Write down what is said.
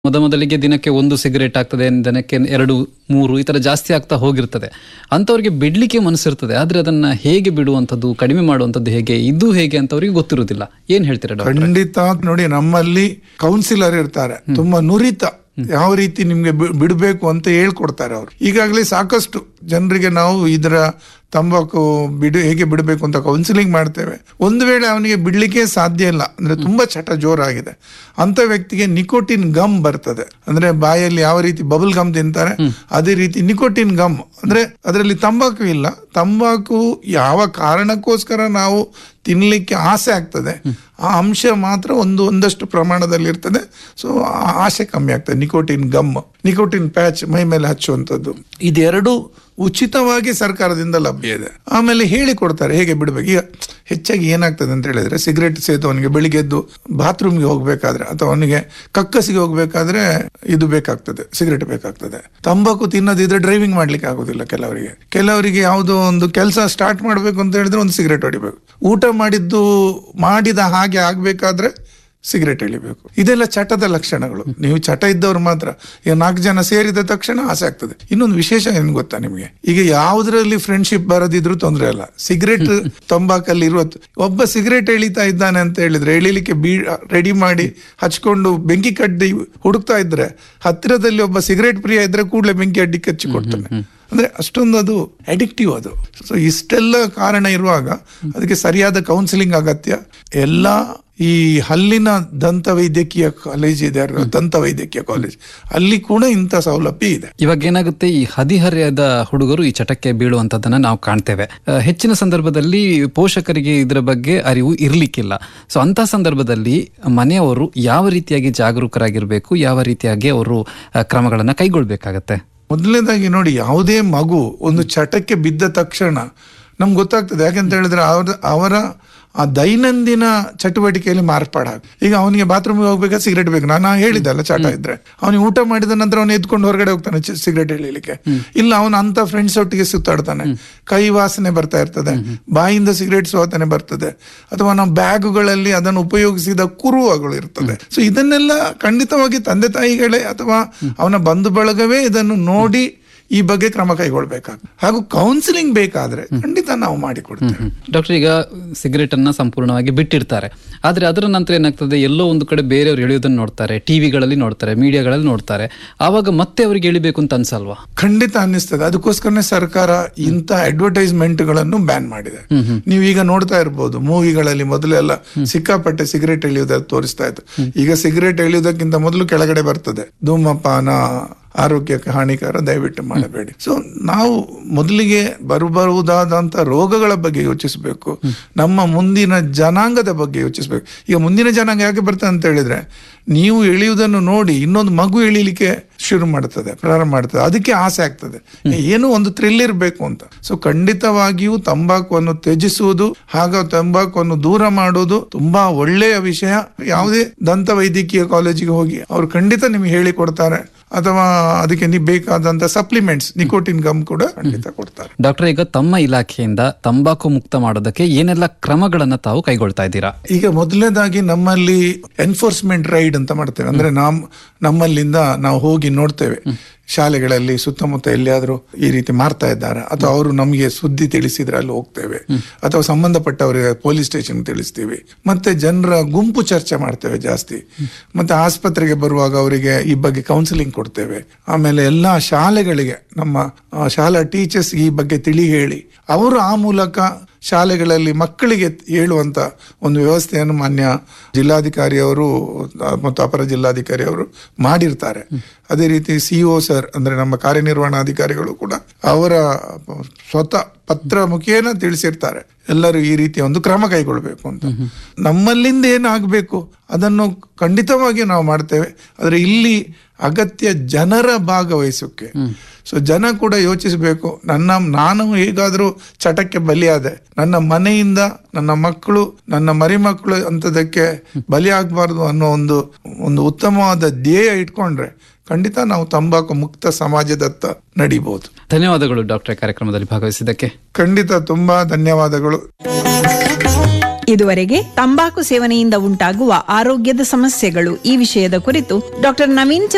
ಮೊದಮೊದಲಿಗೆ ದಿನಕ್ಕೆ ಒಂದು ಸಿಗರೇಟ್ ಆಗ್ತದೆ ದಿನಕ್ಕೆ ಎರಡು ಮೂರು ಈ ತರ ಜಾಸ್ತಿ ಆಗ್ತಾ ಹೋಗಿರ್ತದೆ ಅಂತವ್ರಿಗೆ ಬಿಡ್ಲಿಕ್ಕೆ ಮನಸ್ಸಿರ್ತದೆ ಆದ್ರೆ ಅದನ್ನ ಹೇಗೆ ಬಿಡುವಂಥದ್ದು ಕಡಿಮೆ ಮಾಡುವಂಥದ್ದು ಹೇಗೆ ಇದು ಹೇಗೆ ಅಂತ ಅವರಿಗೆ ಗೊತ್ತಿರುವುದಿಲ್ಲ ಏನ್ ಹೇಳ್ತೀರಾ ಡಾಕ್ಟರ್ ಖಂಡಿತ ನೋಡಿ ನಮ್ಮಲ್ಲಿ ಕೌನ್ಸಿಲರ್ ಇರ್ತಾರೆ ತುಂಬಾ ನುರಿತ ಯಾವ ರೀತಿ ನಿಮ್ಗೆ ಬಿ- ಬಿಡ್ಬೇಕು ಅಂತ ಹೇಳ್ಕೊಡ್ತಾರೆ ಅವರು ಈಗಾಗಲೇ ಸಾಕಷ್ಟು ಜನರಿಗೆ ನಾವು ಇದರ ತಂಬಾಕು ಬಿಡು ಹೇಗೆ ಬಿಡಬೇಕು ಅಂತ ಕೌನ್ಸಿಲಿಂಗ್ ಮಾಡ್ತೇವೆ ಒಂದು ವೇಳೆ ಅವನಿಗೆ ಬಿಡ್ಲಿಕ್ಕೆ ಸಾಧ್ಯ ಇಲ್ಲ ಅಂದ್ರೆ ತುಂಬಾ ಚಟ ಜೋರಾಗಿದೆ ಅಂತ ವ್ಯಕ್ತಿಗೆ ನಿಕೋಟಿನ್ ಗಮ್ ಬರ್ತದೆ ಅಂದ್ರೆ ಬಾಯಲ್ಲಿ ಯಾವ ರೀತಿ ಬಬಲ್ ಗಮ್ ತಿಂತಾರೆ ಅದೇ ರೀತಿ ನಿಕೋಟಿನ್ ಗಮ್ ಅಂದ್ರೆ ಅದರಲ್ಲಿ ತಂಬಾಕು ಇಲ್ಲ ತಂಬಾಕು ಯಾವ ಕಾರಣಕ್ಕೋಸ್ಕರ ನಾವು ತಿನ್ಲಿಕ್ಕೆ ಆಸೆ ಆಗ್ತದೆ ಆ ಅಂಶ ಮಾತ್ರ ಒಂದು ಒಂದಷ್ಟು ಪ್ರಮಾಣದಲ್ಲಿ ಇರ್ತದೆ ಸೊ ಆ ಆಸೆ ಕಮ್ಮಿ ಆಗ್ತದೆ ನಿಕೋಟಿನ್ ಗಮ್ ನಿಕೋಟಿನ್ ಪ್ಯಾಚ್ ಮೈ ಮೇಲೆ ಹಚ್ಚುವಂಥದ್ದು ಇದೆರಡು ಉಚಿತವಾಗಿ ಸರ್ಕಾರದಿಂದ ಲಭ್ಯ ಇದೆ ಆಮೇಲೆ ಹೇಳಿ ಕೊಡ್ತಾರೆ ಹೇಗೆ ಬಿಡಬೇಕು ಈಗ ಹೆಚ್ಚಾಗಿ ಏನಾಗ್ತದೆ ಅಂತ ಹೇಳಿದ್ರೆ ಸಿಗರೇಟ್ ಸೇದವನಿಗೆ ಬೆಳಿಗ್ಗೆ ಎದ್ದು ಬಾತ್ರೂಮ್ಗೆ ಹೋಗ್ಬೇಕಾದ್ರೆ ಅಥವಾ ಅವನಿಗೆ ಕಕ್ಕಸಿಗೆ ಹೋಗ್ಬೇಕಾದ್ರೆ ಇದು ಬೇಕಾಗ್ತದೆ ಸಿಗರೇಟ್ ಬೇಕಾಗ್ತದೆ ತಂಬಾಕು ತಿನ್ನೋದಿದ್ರೆ ಡ್ರೈವಿಂಗ್ ಮಾಡ್ಲಿಕ್ಕೆ ಆಗೋದಿಲ್ಲ ಕೆಲವರಿಗೆ ಕೆಲವರಿಗೆ ಯಾವುದೋ ಒಂದು ಕೆಲಸ ಸ್ಟಾರ್ಟ್ ಮಾಡ್ಬೇಕು ಅಂತ ಹೇಳಿದ್ರೆ ಒಂದು ಸಿಗರೇಟ್ ಹೊಡಿಬೇಕು ಊಟ ಮಾಡಿದ್ದು ಮಾಡಿದ ಹಾಗೆ ಆಗ್ಬೇಕಾದ್ರೆ ಸಿಗರೇಟ್ ಎಳಿಬೇಕು ಇದೆಲ್ಲ ಚಟದ ಲಕ್ಷಣಗಳು ನೀವು ಚಟ ಇದ್ದವ್ರು ಮಾತ್ರ ಈಗ ನಾಲ್ಕು ಜನ ಸೇರಿದ ತಕ್ಷಣ ಆಸೆ ಆಗ್ತದೆ ಇನ್ನೊಂದು ವಿಶೇಷ ಏನ್ ಗೊತ್ತಾ ನಿಮ್ಗೆ ಈಗ ಯಾವುದ್ರಲ್ಲಿ ಫ್ರೆಂಡ್ಶಿಪ್ ಬರೋದಿದ್ರು ತೊಂದರೆ ಇಲ್ಲ ಸಿಗರೇಟ್ ತಂಬಾಕಲ್ಲಿ ಇರುವ ಒಬ್ಬ ಸಿಗರೇಟ್ ಎಳಿತಾ ಇದ್ದಾನೆ ಅಂತ ಹೇಳಿದ್ರೆ ಎಳಿಲಿಕ್ಕೆ ಬೀ ರೆಡಿ ಮಾಡಿ ಹಚ್ಕೊಂಡು ಬೆಂಕಿ ಕಡ್ಡಿ ಹುಡುಕ್ತಾ ಇದ್ರೆ ಹತ್ತಿರದಲ್ಲಿ ಒಬ್ಬ ಸಿಗರೇಟ್ ಪ್ರಿಯ ಇದ್ರೆ ಕೂಡಲೇ ಬೆಂಕಿ ಅಡ್ಡಿ ಕಚ್ಚಿ ಕೊಡ್ತಾನೆ ಅಂದ್ರೆ ಅಷ್ಟೊಂದು ಅದು ಅಡಿಕ್ಟಿವ್ ಅದು ಸೊ ಇಷ್ಟೆಲ್ಲ ಕಾರಣ ಇರುವಾಗ ಅದಕ್ಕೆ ಸರಿಯಾದ ಕೌನ್ಸಿಲಿಂಗ್ ಅಗತ್ಯ ಎಲ್ಲ ಈ ಹಲ್ಲಿನ ದಂತ ವೈದ್ಯಕೀಯ ಕಾಲೇಜ್ ಇದೆ ಅಲ್ವಾ? ದಂತ ವೈದ್ಯಕೀಯ ಕಾಲೇಜ್ ಅಲ್ಲಿ ಕೂಡ ಇಂಥ ಸೌಲಭ್ಯ ಇದೆ ಇವಾಗ ಏನಾಗುತ್ತೆ ಈ ಹದಿಹರೆಯದ ಹುಡುಗರು ಈ ಚಟಕ್ಕೆ ಬೀಳುವಂತದ್ದನ್ನ ನಾವು ಕಾಣ್ತೇವೆ ಆ, ಹೆಚ್ಚಿನ ಸಂದರ್ಭದಲ್ಲಿ ಪೋಷಕರಿಗೆ ಇದರ ಬಗ್ಗೆ ಅರಿವು ಇರ್ಲಿಕ್ಕಿಲ್ಲ ಸೊ ಅಂತ ಸಂದರ್ಭದಲ್ಲಿ ಮನೆಯವರು ಯಾವ ರೀತಿಯಾಗಿ ಜಾಗರೂಕರಾಗಿರ್ಬೇಕು ಯಾವ ರೀತಿಯಾಗಿ ಅವರು ಆ, ಕ್ರಮಗಳನ್ನ ಕೈಗೊಳ್ಬೇಕಾಗತ್ತೆ ಮೊದಲನೇದಾಗಿ ನೋಡಿ ಯಾವುದೇ ಮಗು ಒಂದು ಚಟಕ್ಕೆ ಬಿದ್ದ ತಕ್ಷಣ ನಮ್ಗೆ ಗೊತ್ತಾಗ್ತದೆ ಯಾಕಂತ ಹೇಳಿದ್ರೆ ಅವರ ಅವರ ಆ ದೈನಂದಿನ ಚಟುವಟಿಕೆಯಲ್ಲಿ ಮಾರ್ಪಾಡ ಈಗ ಅವನಿಗೆ ಬಾತ್ರೂಮ್ಗೆ ಹೋಗ್ಬೇಕಾದ್ರೆ ಸಿಗರೇಟ್ ಬೇಕು ನಾನು ಹೇಳಿದ್ದಲ್ಲ ಚಟ ಇದ್ರೆ ಅವನಿಗೆ ಊಟ ಮಾಡಿದ ನಂತರ ಅವನು ಎದ್ಕೊಂಡು ಹೊರಗಡೆ ಹೋಗ್ತಾನೆ ಸಿಗರೇಟ್ ಎಳಿಲಿಕ್ಕೆ ಇಲ್ಲ ಅವನು ಅಂತ ಫ್ರೆಂಡ್ಸ್ ಒಟ್ಟಿಗೆ ಸುತ್ತಾಡ್ತಾನೆ ಕೈ ವಾಸನೆ ಬರ್ತಾ ಇರ್ತದೆ ಬಾಯಿಂದ ಸಿಗರೇಟ್ ಸುವಾಸನೆ ಬರ್ತದೆ ಅಥವಾ ನಾವು ಬ್ಯಾಗುಗಳಲ್ಲಿ ಅದನ್ನು ಉಪಯೋಗಿಸಿದ ಕುರುವಗಳು ಇರ್ತದೆ ಸೊ ಇದನ್ನೆಲ್ಲ ಖಂಡಿತವಾಗಿ ತಂದೆ ತಾಯಿಗಳೇ ಅಥವಾ ಅವನ ಬಂಧು ಬಳಗವೇ ಇದನ್ನು ನೋಡಿ ಈ ಬಗ್ಗೆ ಕ್ರಮ ಕೈಗೊಳ್ಬೇಕಾಗ್ತದೆ ಹಾಗೂ ಕೌನ್ಸಿಲಿಂಗ್ ಬೇಕಾದ್ರೆ ಖಂಡಿತ ನಾವು ಮಾಡಿಕೊಡ್ತೇವೆ ಡಾಕ್ಟರ್ ಈಗ ಸಿಗರೇಟ್ ಅನ್ನ ಸಂಪೂರ್ಣವಾಗಿ ಬಿಟ್ಟಿರ್ತಾರೆ ಆದ್ರೆ ಅದರ ನಂತರ ಏನಾಗ್ತದೆ ಎಲ್ಲೋ ಒಂದು ಕಡೆ ಬೇರೆಯವರು ಎಳೆಯೋದನ್ನ ನೋಡ್ತಾರೆ ಟಿವಿಗಳಲ್ಲಿ ನೋಡ್ತಾರೆ ಮೀಡಿಯಾಗಳಲ್ಲಿ ನೋಡ್ತಾರೆ ಆವಾಗ ಮತ್ತೆ ಅವರಿಗೆ ಎಳಿಬೇಕು ಅಂತ ಅನ್ಸಲ್ವಾ ಖಂಡಿತ ಅನ್ನಿಸ್ತದೆ ಅದಕ್ಕೋಸ್ಕರನೇ ಸರ್ಕಾರ ಇಂಥ ಅಡ್ವರ್ಟೈಸ್ಮೆಂಟ್ ಗಳನ್ನು ಬ್ಯಾನ್ ಮಾಡಿದೆ ನೀವು ಈಗ ನೋಡ್ತಾ ಇರ್ಬೋದು ಮೂವಿಗಳಲ್ಲಿ ಮೊದಲೆಲ್ಲ ಸಿಕ್ಕಾಪಟ್ಟೆ ಸಿಗರೇಟ್ ಎಳೆಯುವುದನ್ನು ತೋರಿಸ್ತಾ ಇತ್ತು ಈಗ ಸಿಗರೇಟ್ ಎಳೆಯುವುದಕ್ಕಿಂತ ಮೊದಲು ಕೆಳಗಡೆ ಬರ್ತದೆ ಧೂಮಪಾನ ಆರೋಗ್ಯಕ್ಕೆ ಹಾನಿಕರ ದಯವಿಟ್ಟು ಮಾಡಬೇಡಿ ಸೊ ನಾವು ಮೊದಲಿಗೆ ಬರಬಹುದಾದಂತ ರೋಗಗಳ ಬಗ್ಗೆ ಯೋಚಿಸಬೇಕು ನಮ್ಮ ಮುಂದಿನ ಜನಾಂಗದ ಬಗ್ಗೆ ಯೋಚಿಸಬೇಕು ಈಗ ಮುಂದಿನ ಜನಾಂಗ ಯಾಕೆ ಬರ್ತದೆ ಅಂತ ಹೇಳಿದ್ರೆ ನೀವು ಎಳೆಯುವುದನ್ನು ನೋಡಿ ಇನ್ನೊಂದು ಮಗು ಎಳಿಲಿಕ್ಕೆ ಶುರು ಮಾಡ್ತದೆ ಪ್ರಾರಂಭ ಮಾಡ್ತದೆ ಅದಕ್ಕೆ ಆಸೆ ಆಗ್ತದೆ ಏನೋ ಒಂದು ಥ್ರಿಲ್ ಇರಬೇಕು ಅಂತ ಸೊ ಖಂಡಿತವಾಗಿಯೂ ತಂಬಾಕುವನ್ನು ತ್ಯಜಿಸುವುದು ಹಾಗ ತಂಬಾಕುವನ್ನು ದೂರ ಮಾಡುವುದು ತುಂಬಾ ಒಳ್ಳೆಯ ವಿಷಯ ಯಾವುದೇ ದಂತ ವೈದ್ಯಕೀಯ ಕಾಲೇಜಿಗೆ ಹೋಗಿ ಅವರು ಖಂಡಿತ ನಿಮಗೆ ಹೇಳಿ ಕೊಡ್ತಾರೆ ಅಥವಾ ಅದಕ್ಕೆ ನೀವು ಬೇಕಾದಂತ ಸಪ್ಲಿಮೆಂಟ್ಸ್ ನಿಕೋಟಿನ್ ಗಮ್ ಕೂಡ ಖಂಡಿತ ಕೊಡ್ತಾರೆ ಡಾಕ್ಟರ್ ಈಗ ತಮ್ಮ ಇಲಾಖೆಯಿಂದ ತಂಬಾಕು ಮುಕ್ತ ಮಾಡೋದಕ್ಕೆ ಏನೆಲ್ಲ ಕ್ರಮಗಳನ್ನ ತಾವು ಕೈಗೊಳ್ತಾ ಇದ್ದೀರಾ ಈಗ ಮೊದಲನೇದಾಗಿ ನಮ್ಮಲ್ಲಿ ಎನ್ಫೋರ್ಸ್ಮೆಂಟ್ ರೈಡ್ ಅಂತ ಮಾಡ್ತೇವೆ ಅಂದ್ರೆ ನಮ್ ನಮ್ಮಲ್ಲಿಂದ ನಾವು ಹೋಗಿ ನೋಡ್ತೇವೆ ಶಾಲೆಗಳಲ್ಲಿ ಸುತ್ತಮುತ್ತ ಎಲ್ಲಿಯಾದ್ರೂ ಈ ರೀತಿ ಮಾರ್ತಾ ಇದ್ದಾರೆ ಅಥವಾ ಅವರು ನಮಗೆ ಸುದ್ದಿ ತಿಳಿಸಿದ್ರೆ ಅಲ್ಲಿ ಹೋಗ್ತೇವೆ ಅಥವಾ ಸಂಬಂಧಪಟ್ಟವರಿಗೆ ಪೊಲೀಸ್ ಸ್ಟೇಷನ್ ತಿಳಿಸ್ತೀವಿ ಮತ್ತೆ ಜನರ ಗುಂಪು ಚರ್ಚೆ ಮಾಡ್ತೇವೆ ಜಾಸ್ತಿ ಮತ್ತೆ ಆಸ್ಪತ್ರೆಗೆ ಬರುವಾಗ ಅವರಿಗೆ ಈ ಬಗ್ಗೆ ಕೌನ್ಸಿಲಿಂಗ್ ಕೊಡ್ತೇವೆ ಆಮೇಲೆ ಎಲ್ಲಾ ಶಾಲೆಗಳಿಗೆ ನಮ್ಮ ಆ, ಶಾಲಾ ಟೀಚರ್ಸ್ ಈ ಬಗ್ಗೆ ತಿಳಿ ಹೇಳಿ ಅವರು ಆ ಮೂಲಕ ಶಾಲೆಗಳಲ್ಲಿ ಮಕ್ಕಳಿಗೆ ಹೇಳುವಂತ ಒಂದು ವ್ಯವಸ್ಥೆಯನ್ನು ಮಾನ್ಯ ಜಿಲ್ಲಾಧಿಕಾರಿ ಅವರು ಮತ್ತು ಅಪರ ಜಿಲ್ಲಾಧಿಕಾರಿ ಅವರು ಮಾಡಿರ್ತಾರೆ ಅದೇ ರೀತಿ ಸಿಇಒ ಸರ್ ಅಂದ್ರೆ ನಮ್ಮ ಕಾರ್ಯನಿರ್ವಹಣಾಧಿಕಾರಿಗಳು ಕೂಡ ಅವರ ಸ್ವತಃ ಪತ್ರ ಮುಖೇನ ತಿಳಿಸಿರ್ತಾರೆ ಎಲ್ಲರೂ ಈ ರೀತಿಯ ಒಂದು ಕ್ರಮ ಕೈಗೊಳ್ಬೇಕು ಅಂತ ನಮ್ಮಲ್ಲಿಂದ ಏನಾಗಬೇಕು ಅದನ್ನು ಖಂಡಿತವಾಗಿ ನಾವು ಮಾಡ್ತೇವೆ ಆದ್ರೆ ಇಲ್ಲಿ ಅಗತ್ಯ ಜನರ ಭಾಗವಹಿಸೋಕೆ ಸೊ ಜನ ಕೂಡ ಯೋಚಿಸಬೇಕು ನನ್ನ ನಾನು ಹೇಗಾದ್ರೂ ಚಟಕ್ಕೆ ಬಲಿಯಾದೆ ನನ್ನ ಮನೆಯಿಂದ ನನ್ನ ಮಕ್ಕಳು ನನ್ನ ಮರಿ ಮಕ್ಕಳು ಅಂತದಕ್ಕೆ ಬಲಿ ಆಗ್ಬಾರ್ದು ಅನ್ನೋ ಒಂದು ಒಂದು ಉತ್ತಮವಾದ ಧ್ಯೇಯ ಇಟ್ಕೊಂಡ್ರೆ ಖಂಡಿತ ನಾವು ತಂಬಾಕು ಮುಕ್ತ ಸಮಾಜದತ್ತ ನಡಿಬಹುದು ಧನ್ಯವಾದಗಳು ಡಾಕ್ಟರ್ ಕಾರ್ಯಕ್ರಮದಲ್ಲಿ ಭಾಗವಹಿಸಿದ್ದಕ್ಕೆ ಖಂಡಿತ ತುಂಬಾ ಧನ್ಯವಾದಗಳು ಇದುವರೆಗೆ ತಂಬಾಕು ಸೇವನೆಯಿಂದ ಉಂಟಾಗುವ ಆರೋಗ್ಯದ ಸಮಸ್ಯೆಗಳು ಈ ವಿಷಯದ ಕುರಿತು ಡಾಕ್ಟರ್ ನವೀನ್ ಚಂದ್ರ